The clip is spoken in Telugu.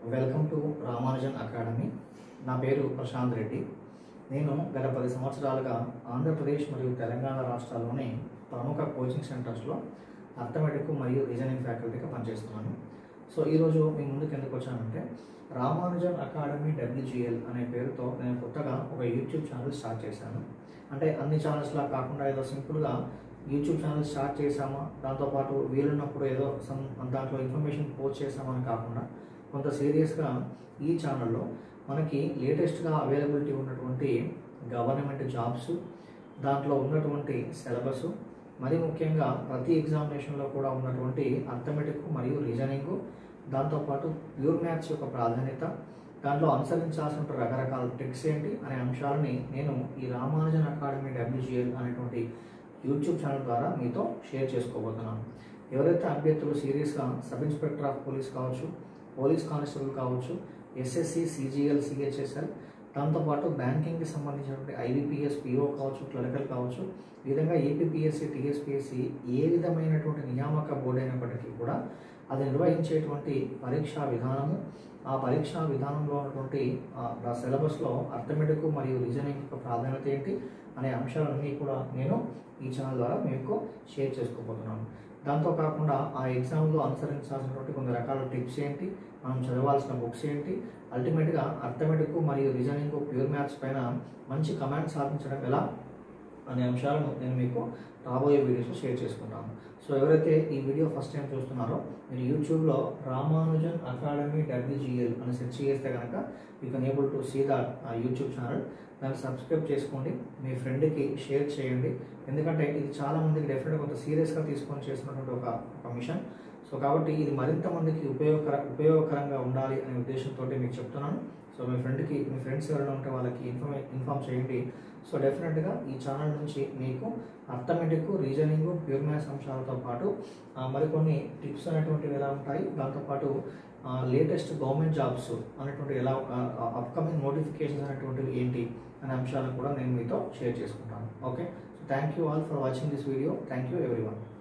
వెల్కమ్ టు రామానుజన్ అకాడమీ నా పేరు ప్రశాంత్ రెడ్డి నేను గత పది సంవత్సరాలుగా ఆంధ్రప్రదేశ్ మరియు తెలంగాణ రాష్ట్రాల్లోని ప్రముఖ కోచింగ్ సెంటర్స్లో అర్థమెటిక్ మరియు రీజనింగ్ ఫ్యాకల్టీగా పనిచేస్తున్నాను సో ఈరోజు మీ ముందుకు ఎందుకు వచ్చానంటే రామానుజన్ అకాడమీ డబ్ల్యూజిఎల్ అనే పేరుతో నేను కొత్తగా ఒక యూట్యూబ్ ఛానల్ స్టార్ట్ చేశాను అంటే అన్ని ఛానల్స్లా కాకుండా ఏదో సింపుల్గా యూట్యూబ్ ఛానల్ స్టార్ట్ చేసామా దాంతోపాటు వీలున్నప్పుడు ఏదో సమ్ దాంట్లో ఇన్ఫర్మేషన్ పోస్ట్ చేసామని కాకుండా కొంత సీరియస్గా ఈ ఛానల్లో మనకి లేటెస్ట్గా అవైలబిలిటీ ఉన్నటువంటి గవర్నమెంట్ జాబ్స్ దాంట్లో ఉన్నటువంటి సిలబస్ మరి ముఖ్యంగా ప్రతి ఎగ్జామినేషన్లో కూడా ఉన్నటువంటి అర్థమెటిక్ మరియు రీజనింగ్ దాంతోపాటు ప్యూర్ మ్యాథ్స్ యొక్క ప్రాధాన్యత దాంట్లో అనుసరించాల్సిన రకరకాల ట్రిక్స్ ఏంటి అనే అంశాలని నేను ఈ రామానుజన్ అకాడమీ డబ్ల్యూజిఎల్ అనేటువంటి యూట్యూబ్ ఛానల్ ద్వారా మీతో షేర్ చేసుకోబోతున్నాను ఎవరైతే అభ్యర్థులు సీరియస్గా సబ్ ఇన్స్పెక్టర్ ఆఫ్ పోలీస్ కావచ్చు పోలీస్ కానిస్టేబుల్ కావచ్చు ఎస్ఎస్సి సిజిఎల్ సిహెచ్ఎస్ఎల్ దాంతోపాటు బ్యాంకింగ్కి సంబంధించినటువంటి ఐబీపీఎస్ పిఓ కావచ్చు క్లరికల్ కావచ్చు ఈ విధంగా ఏపీపీఎస్సి టీఎస్పీఎస్సి ఏ విధమైనటువంటి నియామక బోర్డు అయినప్పటికీ కూడా అది నిర్వహించేటువంటి పరీక్షా విధానము ఆ పరీక్షా విధానంలో ఉన్నటువంటి ఆ సిలబస్లో అర్థమెటిక్ మరియు రీజనింగ్ యొక్క ప్రాధాన్యత ఏంటి అనే అంశాలన్నీ కూడా నేను ఈ ఛానల్ ద్వారా మీకు షేర్ చేసుకోబోతున్నాను దాంతో కాకుండా ఆ ఎగ్జామ్లో అనుసరించాల్సినటువంటి కొన్ని రకాల టిప్స్ ఏంటి మనం చదవాల్సిన బుక్స్ ఏంటి అల్టిమేట్గా అర్థమెటిక్ మరియు రీజనింగ్ ప్యూర్ మ్యాథ్స్ పైన మంచి కమాండ్ సాధించడం ఎలా అనే అంశాలను నేను మీకు రాబోయే వీడియోస్లో షేర్ చేసుకుంటాను సో ఎవరైతే ఈ వీడియో ఫస్ట్ టైం చూస్తున్నారో మీరు యూట్యూబ్లో రామానుజన్ అకాడమీ డబ్ల్యూజిఎల్ అని సెర్చ్ చేస్తే కనుక you can able to see the YouTube channel దాన్ని సబ్స్క్రైబ్ చేసుకోండి మీ ఫ్రెండ్కి షేర్ చేయండి ఎందుకంటే ఇది చాలా మందికి డెఫినెట్గా కొంత సీరియస్గా తీసుకొని చేసినటువంటి ఒక ఒక మిషన్ సో కాబట్టి ఇది మరింత మందికి ఉపయోగకర ఉపయోగకరంగా ఉండాలి అనే ఉద్దేశంతో మీకు చెప్తున్నాను సో మీ ఫ్రెండ్కి మీ ఫ్రెండ్స్ ఎవరైనా ఉంటే వాళ్ళకి ఇన్ఫర్మే ఇన్ఫామ్ చేయండి సో డెఫినెట్గా ఈ ఛానల్ నుంచి మీకు అర్థమెటిక్ రీజనింగ్ ప్యూర్ మ్యాథ్స్ అంశాలతో పాటు ఆ, మరికొన్ని టిప్స్ అనేటువంటివి ఎలా ఉంటాయి దాంతోపాటు లేటెస్ట్ గవర్నమెంట్ జాబ్స్ అనేటువంటి ఎలా అప్కమింగ్ నోటిఫికేషన్స్ అనేటువంటివి ఏంటి అనే అంశాలను కూడా నేను మీతో షేర్ చేసుకుంటాను okay so thank you all for watching this video thank you every one